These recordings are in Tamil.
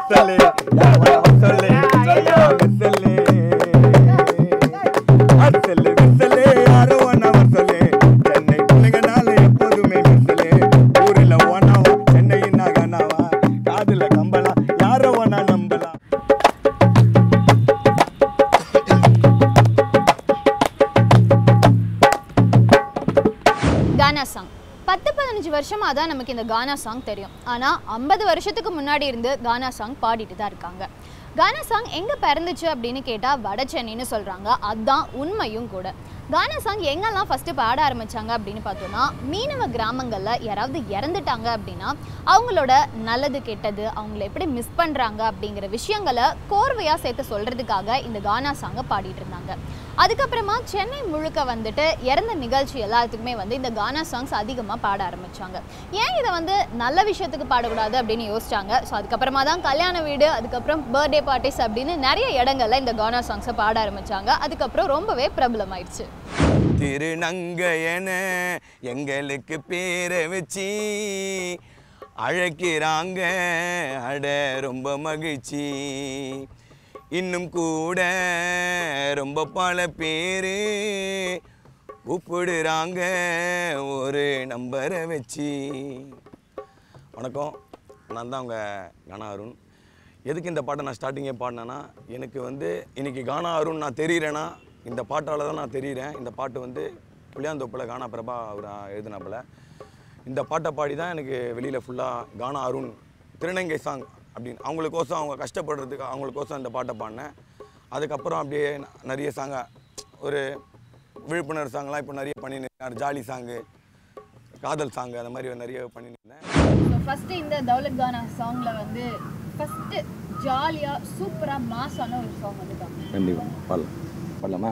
மெர்சலே யார மெர்சலே மெர்சலே மெர்சலே மெர்சலே யார ஒன்னா மெர்சலே சென்னை பிள்ளைங்கனால எப்போதுமே மெர்சலே ஊரில் ஓனாவா சென்னையின் நகனாவா காதுல கம்பலா யார ஒன்னா நம்பலாம் கானா சாங் பத்து பதினஞ்சு வருஷமாக தான் நமக்கு இந்த கானா சாங் தெரியும் ஆனால் ஐம்பது வருஷத்துக்கு முன்னாடி இருந்து கானா சாங் பாடிட்டு தான் இருக்காங்க கானா சாங் எங்கே பிறந்துச்சு அப்படின்னு கேட்டால் வட சென்னைன்னு சொல்கிறாங்க அதுதான் உண்மையும் கூட கானா சாங் எங்கெல்லாம் ஃபஸ்ட்டு பாட ஆரம்பித்தாங்க அப்படின்னு பார்த்தோன்னா மீனவ கிராமங்களில் யாராவது இறந்துட்டாங்க அப்படின்னா அவங்களோட நல்லது கெட்டது அவங்கள எப்படி மிஸ் பண்ணுறாங்க அப்படிங்கிற விஷயங்களை கோர்வையாக சேர்த்து சொல்கிறதுக்காக இந்த கானா சாங்கை பாடிட்டு இருந்தாங்க அதுக்கப்புறமா சென்னை முழுக்க வந்துட்டு இறந்த நிகழ்ச்சி எல்லாத்துக்குமே வந்து இந்த கானா சாங்ஸ் அதிகமாக பாட ஆரம்பிச்சாங்க ஏன் இதை வந்து நல்ல விஷயத்துக்கு பாடக்கூடாது அப்படின்னு யோசிச்சாங்க ஸோ அதுக்கப்புறமா தான் கல்யாண வீடு அதுக்கப்புறம் பர்த்டே பார்ட்டிஸ் அப்படின்னு நிறைய இடங்கள்ல இந்த கானா சாங்ஸை பாட ஆரம்பிச்சாங்க அதுக்கப்புறம் ரொம்பவே பிரபலமாயிடுச்சு திருநங்கையன எங்களுக்கு பேரை வச்சு அழைக்கிறாங்க அட ரொம்ப மகிழ்ச்சி இன்னும் கூட ரொம்ப பல பேர் கூப்பிடுறாங்க ஒரு நம்பரை வச்சு வணக்கம் நான் தான் உங்கள் கானா அருண் எதுக்கு இந்த பாட்டை நான் ஸ்டார்டிங்கே பாடினேன்னா எனக்கு வந்து இன்னைக்கு கானா அருண் நான் தெரியிறேன்னா இந்த பாட்டால் தான் நான் தெரியிறேன் இந்த பாட்டு வந்து புளியாந்தோப்பில் கானா பிரபா அவர் எழுதினாப்புல இந்த பாட்டை பாடி தான் எனக்கு வெளியில் ஃபுல்லாக கானா அருண் திருநங்கை சாங் அப்படின்னு அவங்களுக்கோசம் அவங்க கஷ்டப்படுறதுக்கு அவங்களுக்கோசம் இந்த பாட்டை பாடினேன் அதுக்கப்புறம் அப்படியே ந- நிறைய சாங்கை ஒரு விழிப்புணர்வு சாங்லாம் இப்போ நிறைய பண்ணியிருக்கேன் ஜாலி சாங்கு காதல் சாங்கு அந்த மாதிரி நிறைய பண்ணியிருந்தேன் ஸோ ஃபஸ்ட்டு இந்த தௌலத் கானா சாங்கில் வந்து ஃபஸ்ட்டு ஜாலியாக சூப்பராக மாசான ஒரு சாங் வந்து கண்டிப்பாக பாடலாம் பாடலாமா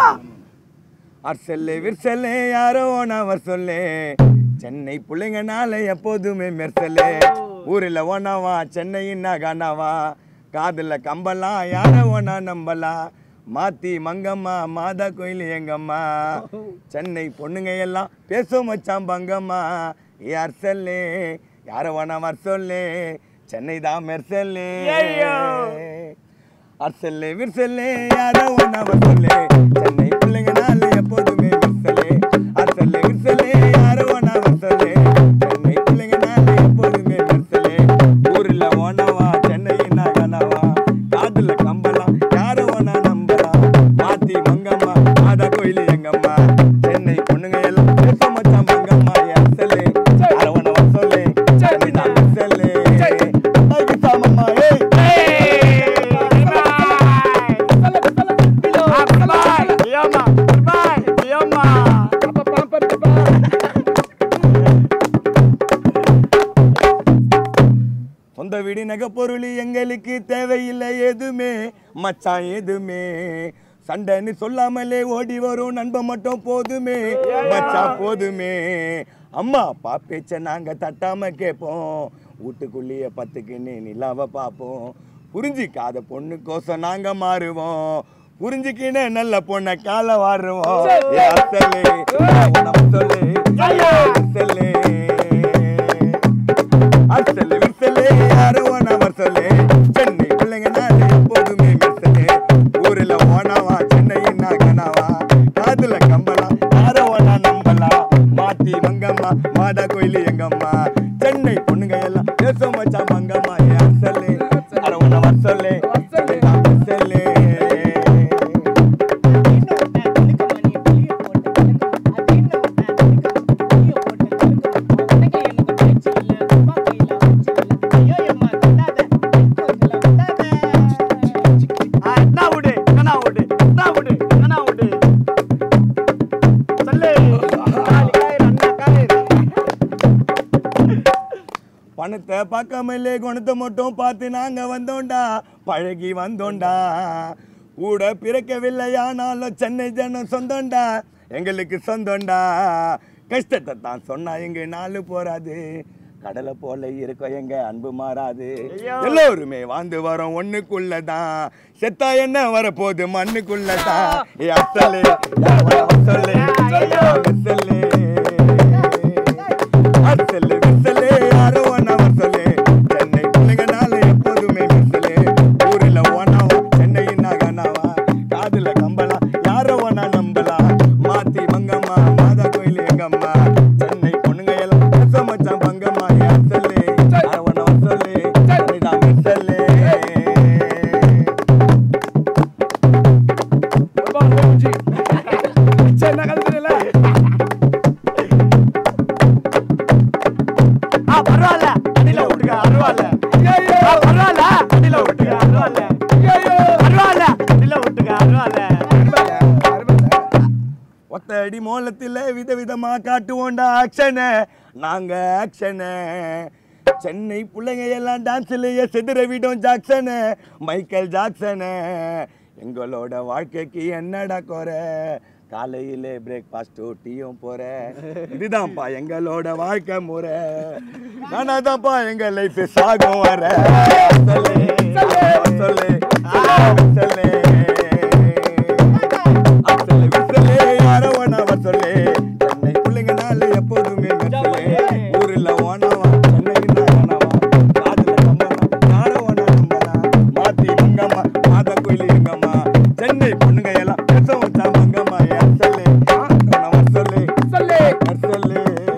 அர்சல்லே விர்சல்லே யாரோ ஓனவர் சொல்லே சென்னை பிள்ளைங்கனால எப்போதுமே மெர்சலே ஊரில் ஓனாவா சென்னையின் நகானாவா காதுல கம்பலாம் யார ஓனா நம்பலாம் மாத்தி மங்கம்மா மாதா கோயில் எங்கம்மா சென்னை பொண்ணுங்க எல்லாம் பேசும் மச்சான் பங்கம்மா ஏ அர்சல்லே யார ஓனா வர்சொல்லே சென்னை தான் மெர்சல்லே அர்சல்லே விர்சல்லே யாரோ ஒன்னா வர்சல்லே சென்னை பிள்ளைங்கனால எப்போதுமே விர்சலே அர்சல்லே விர்சல்லே யாரோ ஒன்னா வர்சல்லே சென்னை பிள்ளைங்கனால எப்போதுமே விர்சலே ஊரில் ஓனவா சென்னையின் நகனவா காதுல கம்பலாம் யாரோ ஒன்னா நம்பலாம் மாத்தி மங்கம்மா மாதா கோயில் எங்கம்மா சென்னை பொண்ணுங்க எல்லாம் பேச மச்சான் மங்கம்மா ஏ அர்சல்லே யாரோ ஒன்னா வர்சல்லே சென்னை தான் விர்சலே அம்மாக்கு சாமம்மா ஏய் சொந்த வீடு நகை பொருள் எங்களுக்கு தேவையில்லை எதுவுமே மச்சான் எதுவுமே சண்டைன்னு சொல்லாமலே ஓடி வரும் நண்பன் மட்டும் போதுமே மச்சான் போதுமே அம்மா அப்பா பேச்ச நாங்க தட்டாம கேட்போம் வீட்டுக்குள்ளேயே பத்துக்குன்னு நிலாவை பார்ப்போம் புரிஞ்சிக்காத பொண்ணுக்கோசம் நாங்க மாறுவோம் புரிஞ்சுக்கின நல்ல பொண்ணை கால வாடுவோம் ஏ அசலே உன்னை சொல்லு அசலே அசலே விசலே யாரோ ஒன்னா வரசலே சென்னை பிள்ளைங்க நாடு எப்போதுமே மிசலே ஊரில் ஓனாவா சென்னையின் நாகனாவா காதுல கம்பலா யாரோ ஒன்னா நம்பலா மாத்தி மங்கம்மா மாதா கோயில் எங்கம்மா சென்னை பொண்ணுங்க எல்லாம் பேசும் மச்சான் மங்கம்மா ஏ அசலே யாரோ ஒன்னா வரசலே சென்னை தான் மிசலே பணத்தை பார்க்காமலே குணத்தை மட்டும் பார்த்து நாங்க வந்தோண்டா பழகி வந்தோண்டா கூட பிறக்கவில்லையானாலும் சென்னை ஜனம் சொந்தம்டா எங்களுக்கு சொந்தம்டா கஷ்டத்தை தான் சொன்னா எங்க நாலு போறாது கடலை போல இருக்கும் எங்க அன்பு மாறாது எல்லோருமே வாழ்ந்து வரோம் ஒண்ணுக்குள்ளதான் செத்தா என்ன வரப்போகுது மண்ணுக்குள்ளதான் ஏ அசலே அசலே அசலே அசலே விசலே யாரோ ஒன்னா வசலே சென்னை பிள்ளைங்கனால எப்போதுமே அடி மோலத்தில் விதவிதமா காட்டுவோண்டா ஆக்ஷனு நாங்க ஆக்ஷனு சென்னை பிள்ளைங்க எல்லாம் டான்ஸ்லயே செதுற விடும் ஜாக்சனு மைக்கேல் ஜாக்சனு எங்களோட வாழ்க்கைக்கு என்னடா குறை காலையிலே பிரேக்ஃபாஸ்ட் டீயும் போற இதுதான்ப்பா எங்களோட வாழ்க்கை முறை நானாதான்ப்பா எங்க லைஃப் சாகும் வர சொல்லு சொல்லு சொல்லு சொல்லு விசலே யாரோ ஒன்னாவ சொல்லு சென்னை பிள்ளைங்கனால எப்போதுமே மெச்சலே ஊரில் ஓனவா சென்னை ஓனவா காதுல கம்பனா யாரோ ஒன்னா நம்பனா மாத்தி மங்கம்மா மாதா கோயில் இருங்கம்மா சென்னை பொண்ணுங்க எல்லாம் பெருசம் வச்சா மங்கம்மா ஏன் சொல்லு நம்ம சொல்லு சொல்லு சொல்லு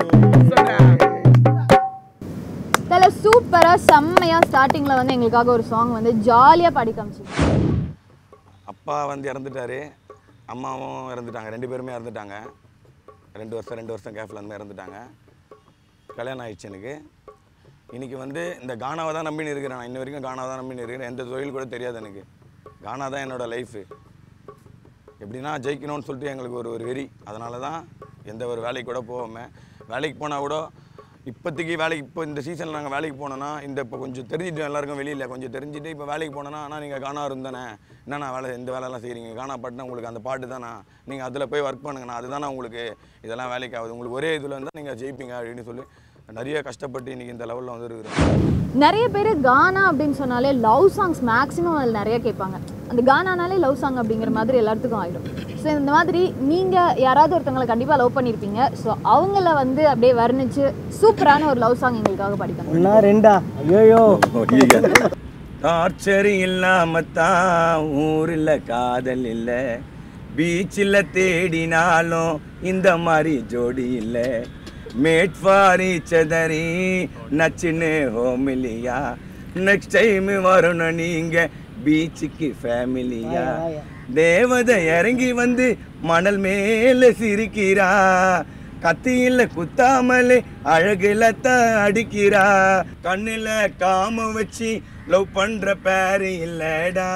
தலை சூப்பராக செம்மையாக ஸ்டார்டிங்கில் வந்து எங்களுக்காக ஒரு சாங் வந்து ஜாலியாக பாடி காமிச்சிங்க அப்பா வந்து இறந்துட்டாரு அம்மாவும் இறந்துட்டாங்க ரெண்டு பேருமே இறந்துட்டாங்க ரெண்டு வருஷம் ரெண்டு வருஷம் கேப்பில் வந்து இறந்துட்டாங்க கல்யாணம் ஆயிடுச்சு எனக்கு இன்னைக்கு வந்து இந்த கானாவை தான் நம்பின்னு இருக்கிறேன் நான் இன்ன வரைக்கும் கானாவை தான் நம்பின்னு இருக்கிறேன் எந்த தொழில் கூட தெரியாது எனக்கு கானா தான் என்னோட லைஃபு எப்படின்னா ஜெயிக்கணும்னு சொல்லிட்டு எங்களுக்கு ஒரு ஒரு வெறி அதனால தான் எந்த ஒரு வேலைக்கு கூட போகாமல் வேலைக்கு போனால் கூட இப்போதைக்கு வேலைக்கு இப்போ இந்த சீசனில் நாங்கள் வேலைக்கு போனோன்னா இந்த இப்போ கொஞ்சம் தெரிஞ்சுட்டு எல்லாருக்கும் வெளியில் கொஞ்சம் தெரிஞ்சுட்டு இப்போ வேலைக்கு போனோன்னா ஆனால் நீங்கள் காணா இருந்தானே என்னண்ணா வேலை இந்த வேலையெல்லாம் செய்கிறீங்க காணா பாட்டுனா உங்களுக்கு அந்த பாட்டு தானா நீங்கள் அதில் போய் ஒர்க் பண்ணுங்கண்ணா அதுதானே உங்களுக்கு இதெல்லாம் வேலைக்கு ஆகுது உங்களுக்கு ஒரே இதில் இருந்தால் நீங்கள் ஜெயிப்பீங்க அப்படின்னு சொல்லி நிறைய கஷ்டப்பட்டு இன்றைக்கி இந்த லெவலில் வந்து இருக்கிறோம் நிறைய பேர் கானா அப்படின்னு சொன்னாலே லவ் சாங்ஸ் மேக்ஸிமம் அதில் நிறைய கேட்பாங்க அந்த கானானாலே லவ் சாங் அப்படிங்கிற மாதிரி எல்லாத்துக்கும் ஆகிடும் ஸோ இந்த மாதிரி நீங்கள் யாராவது ஒருத்தவங்களை கண்டிப்பாக லவ் பண்ணியிருப்பீங்க ஸோ அவங்கள வந்து அப்படியே வர்ணிச்சு சூப்பரான ஒரு லவ் சாங் எங்களுக்காக படிக்கணும் ஒன்னா ரெண்டா ஐயோ டார்ச்சர் இல்லாம தான் ஊரில் காதல் இல்லை பீச்சில் தேடினாலும் இந்த மாதிரி ஜோடி இல்லை மேட் ஃபாரி சதரி நச்சுன்னு ஹோமிலியா நெக்ஸ்ட் டைம் வரணும் நீங்க பீச்சுக்கு ஃபேமிலியா தேவதை இறங்கி வந்து மணல் மேல சிரிக்கிறா கத்தியில குத்தாமலே அழகுல தான் அடிக்கிறா கண்ணுல காம வச்சு லவ் பண்ற பேரு இல்லடா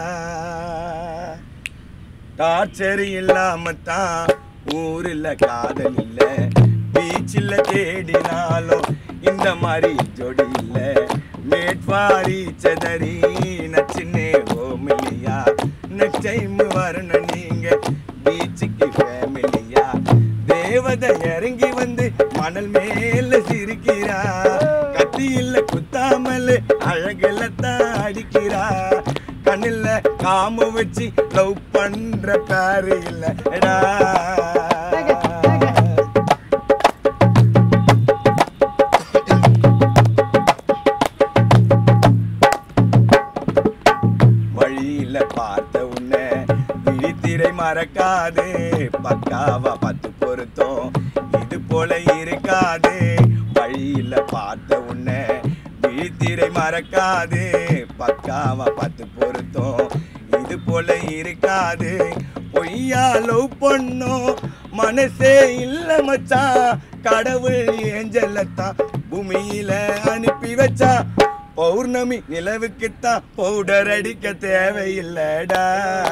டார்ச்சர் இல்லாம தான் ஊரில் காதல் இல்ல பீச்சில் தேடினாலும் இந்த மாதிரி ஜோடி இல்ல மேட்வாரி சதரி நச்சின்னே ஓமிலியா நெக்ஸ்ட் டைம் வரணும் நீங்க பீச்சுக்கு ஃபேமிலியா தேவதை இறங்கி வந்து மணல் மேல சிரிக்கிறா கத்தியில குத்தாமல் அழகுல தான் அடிக்கிறா கண்ணில் காம வச்சு லவ் பண்ற பேரு இல்லடா வழியில பார்த்த உன்னை விழித்திரை மறக்காது பக்காவா பத்து பொருத்தம் இது போல இருக்காது வழியில பார்த்த உன்னை விழித்திரை மறக்காது பக்காவா பத்து பொருத்தம் இது போல இருக்காது பொய்யா லவ் பண்ணோம் மனசே இல்ல மச்சான் கடவுள் ஏஞ்சலத்தான் பூமியில அனுப்பி வச்சா பௌர்ணமி நிலவுக்குத்தான் பவுடர் அடிக்க தேவையில்லடா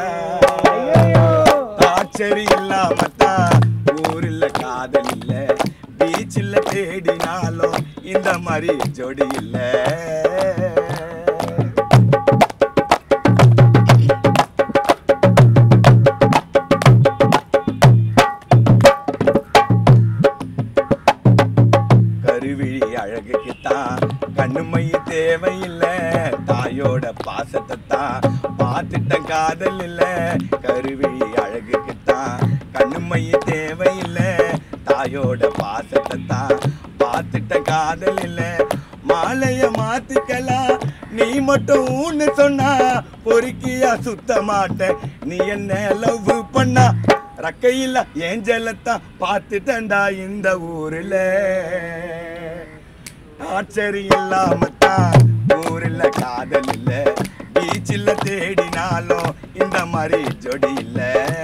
டார்ச்சர் இல்லாமத்தான் ஊரில் காதல் இல்ல பீச்சில் தேடினாலும் இந்த மாதிரி ஜோடி இல்ல கருவிழி அழகுக்குத்தான் கண்ணுமை தேவையில்லை தாயோட பாசத்தை தான் பார்த்துட்ட காதல் இல்ல கருவிழி அழகுக்குத்தான் கண்ணுமை தேவையில்லை தாயோட பாசத்தை தான் பார்த்துட்ட காதல் இல்ல மாலைய மாத்திக்கலாம் நீ மட்டும் ஊன்னு சொன்னா பொறுக்கியா சுத்த மாட்டேன் நீ என்ன லவ் பண்ணா ரக்கையில ஏஞ்சலத்தான் பார்த்துட்டண்டா இந்த ஊர்ல ஆச்சரி இல்லாமத்தான் ஊரில் காதல் இல்ல பீச்சில் தேடினாலும் இந்த மாதிரி ஜோடி இல்ல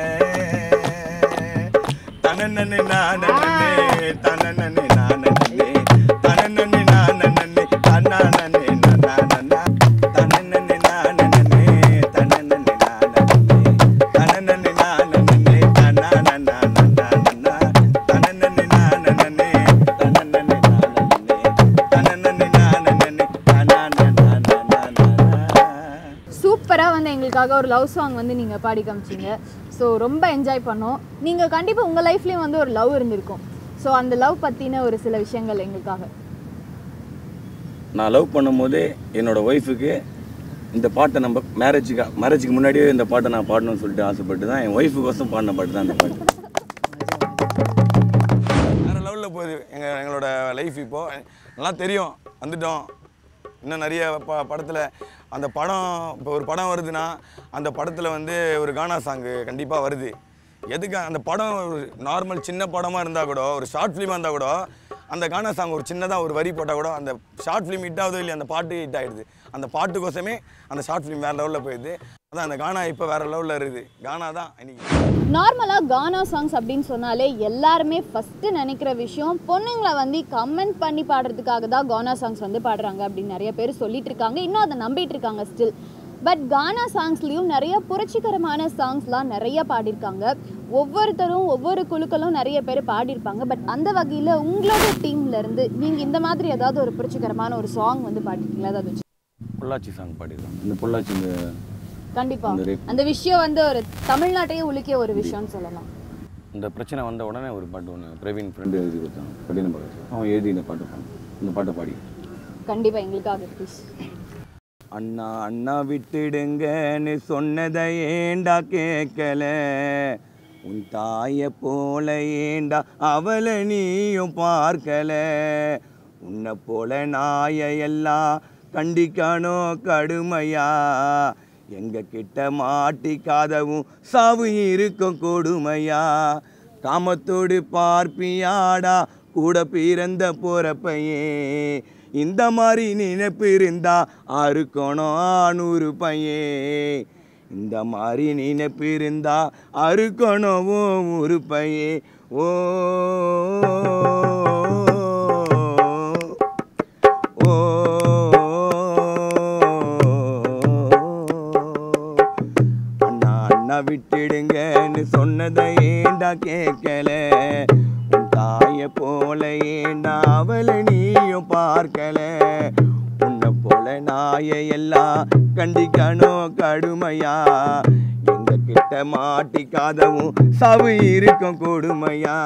தனனனே நானே தனனனே நானே தனனனே நானே தனனனே நானே தனனனே நானே தனனனே நானே தனனனே நானே தனனனே எங்களுக்காக ஒரு லவ் சாங் வந்து நீங்கள் பாடி காமிச்சீங்க ஸோ ரொம்ப என்ஜாய் பண்ணோம் நீங்கள் கண்டிப்பாக உங்கள் லைஃப்லேயும் வந்து ஒரு லவ் இருந்திருக்கும் ஸோ அந்த லவ் பற்றின ஒரு சில விஷயங்கள் எங்களுக்காக நான் லவ் பண்ணும்போதே என்னோட ஒய்ஃபுக்கு இந்த பாட்டை நம்ம மேரேஜுக்கு மேரேஜுக்கு முன்னாடியே இந்த பாட்டை நான் பாடணும்னு சொல்லிட்டு ஆசைப்பட்டு தான் என் ஒய்ஃபுக்கோசம் பாடின பாட்டு தான் அந்த பாட்டு வேறு லெவலில் போகுது எங்கள் எங்களோட லைஃப் இப்போது நல்லா தெரியும் வந்துட்டோம் இன்னும் நிறைய ப படத்தில் அந்த படம் இப்போ ஒரு படம் வருதுன்னா அந்த படத்தில் வந்து ஒரு கானா சாங்கு கண்டிப்பாக வருது எதுக்கு அந்த படம் ஒரு நார்மல் சின்ன படமாக இருந்தால் கூட ஒரு ஷார்ட் ஃபிலிமாக இருந்தால் கூட அந்த கானா சாங் ஒரு சின்னதாக ஒரு வரி போட்டால் கூட அந்த ஷார்ட் ஃபிலிம் ஹிட் ஆகுதோ இல்லையா அந்த பாட்டு ஹிட் ஆகிடுது அந்த பாட்டுக்கோசமே அந்த ஷார்ட் ஃபிலிம் வேறு லெவலில் போயிடுது அதான் அந்த கானா இப்போ வேறு லெவலில் இருக்குது கானா தான் இன்னைக்கு நார்மலாக கானா சாங்ஸ் அப்படின்னு சொன்னாலே எல்லாருமே ஃபஸ்ட்டு நினைக்கிற விஷயம் பொண்ணுங்களை வந்து கமெண்ட் பண்ணி பாடுறதுக்காக தான் கானா சாங்ஸ் வந்து பாடுறாங்க அப்படின்னு நிறைய பேர் சொல்லிட்டு இருக்காங்க இன்னும் அதை நம்பிட்டு இருக்காங்க ஸ்டில் பட் கானா சாங்ஸ்லேயும் நிறைய புரட்சிகரமான சாங்ஸ்லாம் நிறைய பாடியிருக்காங்க ஒவ்வொருத்தரும் ஒவ்வொரு குழுக்களும் நிறைய பேர் பாடியிருப்பாங்க பட் அந்த வகையில் உங்களோட டீம்ல இருந்து நீங்கள் இந்த மாதிரி ஏதாவது ஒரு புரட்சிகரமான ஒரு சாங் வந்து பாடிருக்கீங்களா ஏதாவது வச்சு பொள்ளாச்சி சாங் பாடிருக்கோம் இந்த பொள்ளாச்சி இந்த கண்டிப்பா இந்த rape. அந்த விஷயம் வந்து ஒரு தமிழ்நாட்டையே உலுக்கிய ஒரு விஷயம்னு சொல்லலாம் இந்த பிரச்சனை வந்த உடனே ஒரு பாட்டு ஒன்று பிரவீன் ஃப்ரெண்டு எழுதி கொடுத்தான் கடின பகத் அவன் எழுதி இந்த பாட்டு பாடு. இந்த பாட்டை பாடி கண்டிப்பா எங்களுக்காக ப்ளீஸ் அண்ணா அண்ணா விட்டுடுங்கன்னு சொன்னதை ஏண்டா கேட்கல உன் தாயை போல ஏண்டா அவளை நீயும் பார்க்கல உன்னை போல நாயை எல்லாம் கண்டிக்கணும் கடுமையா எங்க கிட்ட மாட்டிக்காதவும் சாவு இருக்கும் கொடுமையா காமத்தோடு பார்ப்பியாடா கூட பிறந்த போறப்பையே இந்த மாதிரி நினைப்பு இருந்தா அறுக்கணும் நூறு பையே இந்த மாதிரி நினைப்பு இருந்தா அறுக்கணும் ஒரு பையே ஓ ஓ அண்ணா அண்ணா விட்டுடுங்கன்னு சொன்னதை ஏண்டா கேட்கல உன் தாயை போல ஏண்டா அவளை நீயும் பார்க்கல உன்னை போல நாயை எல்லாம் கண்டிக்கணும் கடுமையா எங்க கிட்ட மாட்டிக்காதவும் சவு இருக்கும் கொடுமையா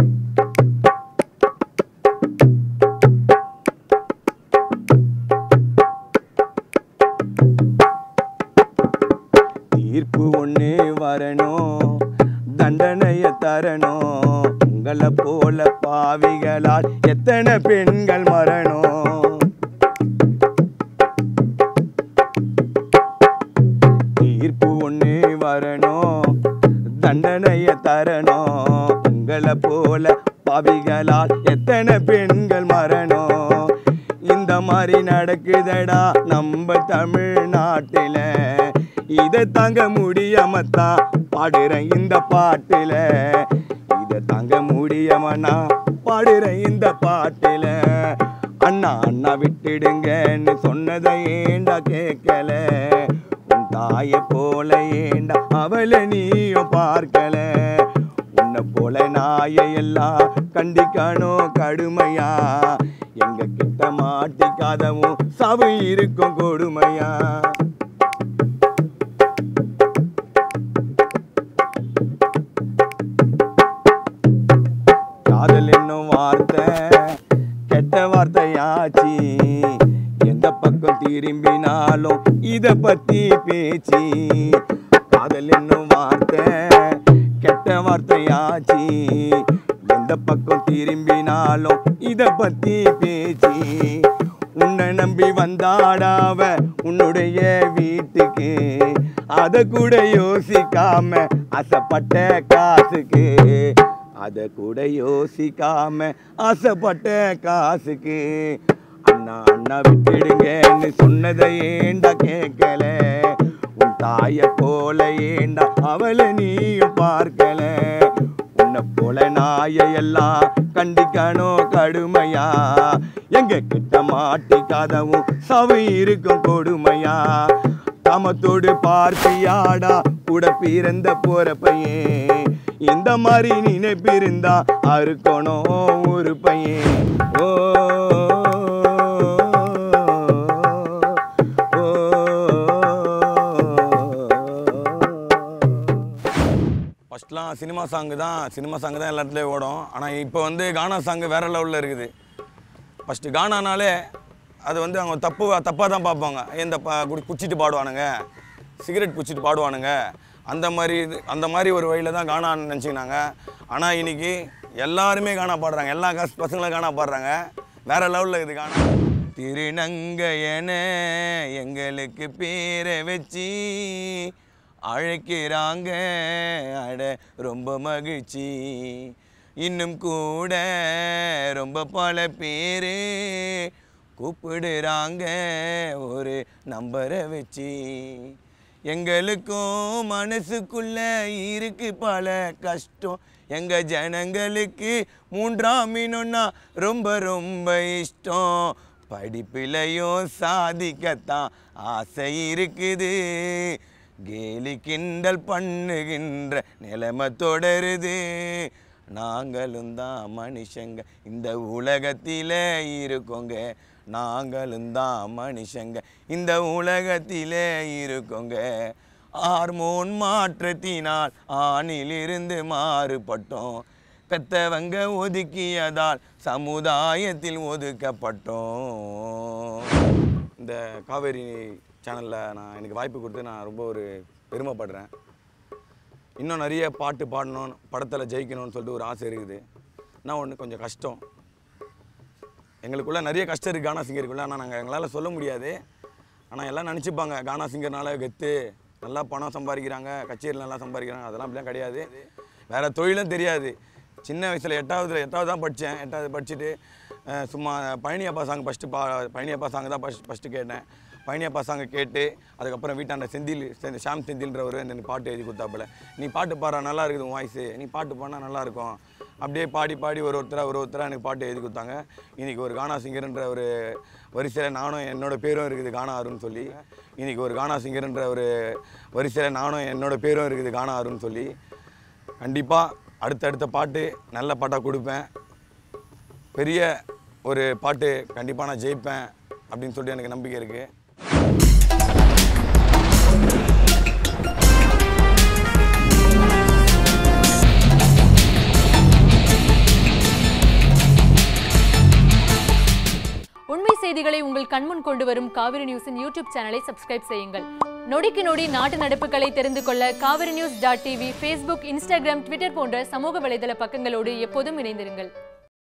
தீர்ப்பு ஒண்ணு வரணும் தண்டனைய தரணும் உங்களை போல பாவிகளால் எத்தனை பெண்கள் மரணம் தீர்ப்பு ஒண்ணு வரணும் தண்டனைய தரணும் உங்களை போல பாவிகளால் எத்தனை பெண்கள் மரணம் இந்த மாதிரி நடக்குதடா நம்ம தமிழ்நாட்டில இதை தாங்க முடியாமத்தான் பாடுறேன் இந்த பாட்டுல இதை தாங்க முடியாமனா பாடுறேன் இந்த பாட்டுல அண்ணா அண்ணா விட்டுடுங்கன்னு சொன்னதை ஏண்டா கேட்கல உன் தாயை போல ஏண்டா அவளை நீயும் பார்க்கல உன்னை போல நாயை எல்லாம் கண்டிக்கணும் கடுமையா எங்க கிட்ட மாட்டிக்காதவும் சவு இருக்கும் கொடுமையா காதல் என்னும் வார்த்தை கெட்ட வார்த்தையாச்சு எந்த பக்கம் திரும்பினாலும் இத பத்தி பேச்சு காதல் என்னும் வார்த்தை கெட்ட வார்த்தையாச்சு எந்த பக்கம் திரும்பினாலும் இத பத்தி பேச்சு உன்னை நம்பி வந்தாடாவ உன்னுடைய வீட்டுக்கு அத கூட யோசிக்காம ஆசைப்பட்ட காசுக்கு அத கூட யோசிக்காம ஆசைப்பட்ட காசுக்கு அண்ணா அண்ணா விட்டுடுங்கன்னு சொன்னதை ஏண்டா கேட்கல உன் தாயை போல ஏண்டா அவளை நீயும் பார்க்கல உன்னை போல நாயை எல்லாம் கண்டிக்கணும் கடுமையா எங்க கிட்ட மாட்டிக்காதவும் சவு இருக்கும் கொடுமையா காமத்தோடு பார்த்தியாடா கூட பிறந்த போற பையன் இந்த மாதிரி நினைப்பிருந்தா அறுக்கணும் ஒரு பையன் ஓ ஓ, ஓ ஃபஸ்ட்லாம் சினிமா சாங்கு தான் சினிமா சாங்கு தான் எல்லா இடத்துலையும் ஓடும் ஆனால் இப்போ வந்து கானா சாங்கு வேறு லெவலில் இருக்குது ஃபஸ்ட்டு கானானாலே அது வந்து அவங்க தப்பு தப்பாக தான் பார்ப்பாங்க ஏன் இந்த ப- குடி குச்சிட்டு பாடுவானுங்க சிகரெட் குச்சிட்டு பாடுவானுங்க அந்த மாதிரி இது அந்த மாதிரி ஒரு வழியில் தான் கானான்னு நினச்சிக்கினாங்க ஆனால் இன்னைக்கு எல்லாருமே கானா பாடுறாங்க எல்லா கஸ் பசங்களும் கானா பாடுறாங்க வேற லெவலில் இது கானா திருநங்கையன எங்களுக்கு பேரை வச்சு அழைக்கிறாங்க அட ரொம்ப மகிழ்ச்சி இன்னும் கூட ரொம்ப பல பேர் கூப்பிடுறாங்க ஒரு நம்பரை வச்சு எங்களுக்கும் மனசுக்குள்ள இருக்கு பல கஷ்டம் எங்க ஜனங்களுக்கு மூன்றாம் மீனுன்னா ரொம்ப ரொம்ப இஷ்டம் படிப்பிலையும் சாதிக்கத்தான் ஆசை இருக்குது கேலி கிண்டல் பண்ணுகின்ற நிலைமை தொடருது நாங்களும் தான் மனுஷங்க இந்த உலகத்தில இருக்கோங்க நாங்களும் தான் மனுஷங்க இந்த உலகத்தில இருக்கோங்க ஹார்மோன் மாற்றத்தினால் ஆணிலிருந்து மாறுபட்டோம் பெத்தவங்க ஒதுக்கியதால் சமுதாயத்தில் ஒதுக்கப்பட்டோம் இந்த காவேரி சேனலில் நான் எனக்கு வாய்ப்பு கொடுத்து நான் ரொம்ப ஒரு பெருமைப்படுறேன் இன்னும் நிறைய பாட்டு பாடணும் படத்தில் ஜெயிக்கணும்னு சொல்லிட்டு ஒரு ஆசை இருக்குது ஆனால் ஒன்று கொஞ்சம் கஷ்டம் எங்களுக்குள்ள நிறைய கஷ்டம் இருக்குது கானா சிங்கருக்குள்ள ஆனால் நாங்கள் எங்களால் சொல்ல முடியாது ஆனால் எல்லாம் நினச்சிப்பாங்க கானா சிங்கர்னால கெத்து நல்லா பணம் சம்பாதிக்கிறாங்க கச்சேரியில் நல்லா சம்பாதிக்கிறாங்க அதெல்லாம் அப்படிலாம் கிடையாது வேறு தொழிலும் தெரியாது சின்ன வயசில் எட்டாவதுல எட்டாவது தான் படித்தேன் எட்டாவது படிச்சுட்டு அஹ், சும்மா பழனியப்பா சாங் ஃபஸ்ட்டு பா பழனியப்பா சாங் தான் ஃபஸ்ட் ஃபஸ்ட்டு கேட்டேன் பழனியப்பா சாங்கை கேட்டு அதுக்கப்புறம் வீட்டாண்ட செந்தில் செந்தில் ஷாம் செந்தில்ன்றவர் எனக்கு பாட்டு எழுதி கொடுத்தாப்புல நீ பாட்டு பாடுற நல்லா இருக்குது உன் வாய்ஸு நீ பாட்டு பாடினா நல்லா இருக்கும் அப்படியே பாடி பாடி ஒரு ஒருத்தராக ஒரு ஒருத்தராக எனக்கு பாட்டு எழுதி கொடுத்தாங்க இன்னைக்கு ஒரு கானா சிங்கர்ன்ற ஒரு வரிசையில் நானும் என்னோட பேரும் இருக்குது கானா அருன்னு சொல்லி இன்னைக்கு ஒரு கானா சிங்கர்ன்ற ஒரு வரிசையில் நானும் என்னோட பேரும் இருக்குது கானா அருன்னு சொல்லி கண்டிப்பாக அடுத்தடுத்த பாட்டு நல்ல பாட்டாக கொடுப்பேன் பெரிய ஒரு பாட்டு கண்டிப்பாக நான் ஜெயிப்பேன் அப்படின்னு சொல்லிட்டு எனக்கு நம்பிக்கை இருக்குது உண்மை செய்திகளை உங்கள் கண்முன் கொண்டு வரும் காவிரி நியூஸின் யூடியூப் சேனலை சப்ஸ்கிரைப் செய்யுங்கள் நொடிக்கு நொடி நாட்டு நடப்புகளை தெரிந்து கொள்ள Kaveri news dot TV Facebook Instagram Twitter போன்ற சமூக வலைதள பக்கங்களோடு எப்போதும் இணைந்திருங்கள்